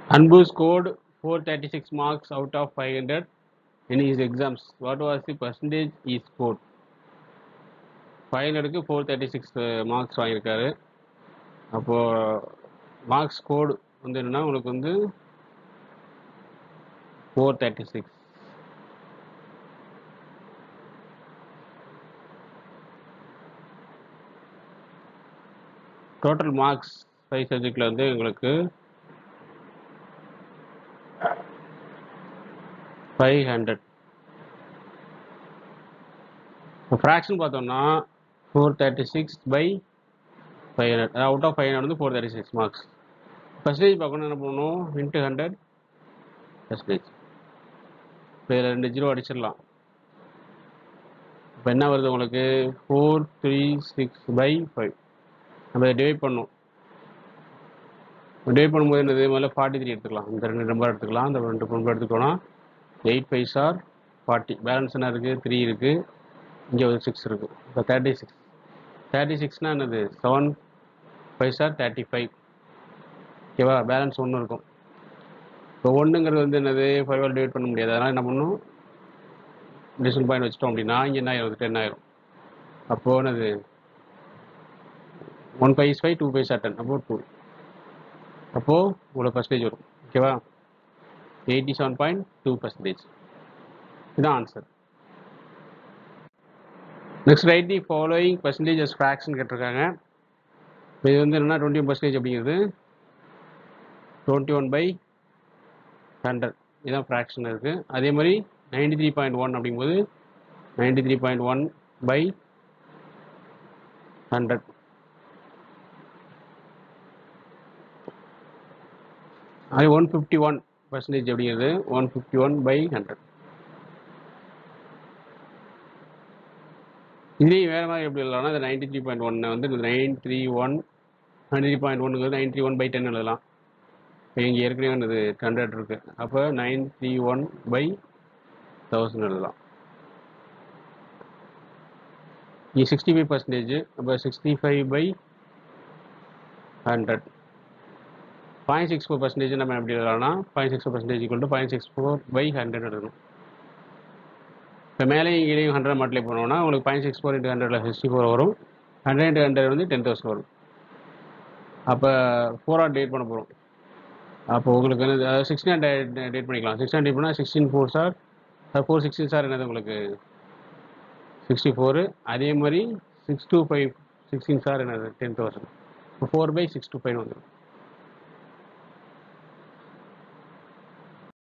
Anbu scored 436 marks out of 500 in his exams. What was the percentage he scored? 500க்கு four thirty six marks வாங்கியிருக்காரு அப்போது marks கோடு வந்து என்னென்னா உங்களுக்கு வந்து four thirty six total marks five சப்ஜெக்டில் வந்து உங்களுக்கு ஃபைவ் ஹண்ட்ரட் இப்போ ஃப்ராக்ஷன் பார்த்தோம்னா four thirty six by five hundred out of five hundred வந்து four thirty six marks percentage பார்க்கணும் என்ன பண்ணணும் இன்ட்டு ஹண்ட்ரட் பர்சன்டேஜ் இப்போ இதில் ரெண்டு ஜீரோ அடிச்சிடலாம் இப்போ என்ன வருது உங்களுக்கு four three six by five நம்ம இதை டிவைட் பண்ணணும் டிவைட் பண்ணும்போது என்னது முதல்ல ஃபார்ட்டி த்ரீ எடுத்துக்கலாம் இந்த ரெண்டு நம்பர் எடுத்துக்கலாம் இந்த ரெண்டு நம்பர் எடுத்துக்கோனா eight fives are forty balance என்ன இருக்குது த்ரீ இருக்குது இங்கே ஒரு சிக்ஸ் இருக்குது இப்போ தேர்ட்டி சிக்ஸ் தேர்ட்டி சிக்ஸ்னால் என்னது seven fives are thirty five ஓகேவா பேலன்ஸ் ஒன்று இருக்கும் இப்போ ஒன்றுங்கிறது வந்து என்னது ஃபைவ் டிவைட் பண்ண முடியாது அதனால் என்ன பண்ணணும் டிசிஷன் பாயிண்ட் வச்சிட்டோம் அப்படின்னா இங்கே என்ன ஆயிரும் டென் ஆயிரும் அப்போது என்னது one five five two fives are ten அப்போ டூ அப்போது இவ்வளோ பர்சன்டேஜ் வரும் ஓகேவா eighty seven point two percentage இதுதான் answer next right the following percentages fraction கேட்டிருக்காங்க இப்போ இது வந்து என்னன்னா டுவெண்ட்டி ஒன் பர்சன்டேஜ் அப்படிங்கிறது டுவெண்ட்டி ஒன் பை ஹண்ட்ரட் இதுதான் ஃப்ராக்ஷன் இருக்குது அதே மாதிரி நைன்டி த்ரீ பாயிண்ட் ஒன் அப்படிங்கும்போது ninety three point one by hundred அது ஒன் ஃபிஃப்டி ஒன் பர்சன்டேஜ் அப்படிங்கிறது one fifty one by hundred இதுலேயும் வேறு மாதிரி எப்படி எழுதலாம்னா இந்த நைன்டி த்ரீ பாயிண்ட் ஒன்னை வந்து இந்த nine three one ninety three point ஒன்னுங்கிறது nine three one by ten எழுதலாம் இப்போ இங்கே ஏற்கனவே இது ஹண்ட்ரட் இருக்குது அப்போ nine three one by thousand எழுதலாம் இங்கே சிக்ஸ்டி ஃபைவ் பர்சன்டேஜ் அப்போ sixty five by hundred point six four percentage நம்ம எப்படி எழுதலாம்னா point six four percentage equal point six four by hundred எழுதணும் இப்போ மேலேயும் கீழேயும் ஹண்ட்ரட் மல்டிப்ளை பண்ணோம்னா உங்களுக்கு பாயிண்ட் சிக்ஸ் ஃபோர் இன்ட்டு ஹண்ட்ரடில் சிக்ஸ்டி ஃபோர் வரும் ஹண்ட்ரட் இன்ட்டு ஹண்ட்ரட் வந்து டென் தௌசண்ட் வரும் அப்போ ஃபோர் ஆர் டேட் பண்ண போகிறோம் அப்போ உங்களுக்கு வந்து சிக்ஸ்டீன் டேட் பண்ணிக்கலாம் சிக்ஸ்டீன் டேட் பண்ணால் sixteen fours are four sixteens are என்னது உங்களுக்கு சிக்ஸ்டி ஃபோரு அதே மாதிரி six two five sixteens are என்னது டென் தௌசண்ட் இப்போ four by six two five வந்துடும்